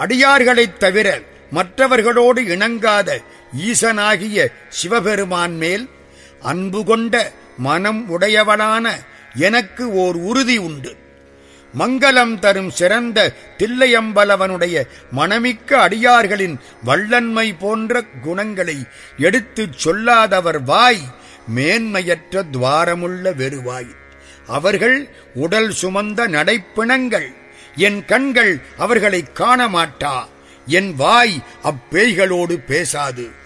அடியார்களைத் தவிர மற்றவர்களோடு இணங்காத ஈசனாகிய சிவபெருமான் மேல் அன்பு கொண்ட மனம் உடையவனான எனக்கு ஓர் உறுதி உண்டு மங்களம் தரும் சிறந்த தில்லையம்பலவனுடைய மணமிக்க அடியார்களின் வல்லன்மை போன்ற குணங்களை எடுத்துச் சொல்லாதவர் வாய் மேன்மையற்ற துவாரமுள்ள வெறுவாய் அவர்கள் உடல் சுமந்த நடைப்பிணங்கள் என் கண்கள் அவர்களை காண மாட்டா என் வாய் அப்பேய்களோடு பேசாது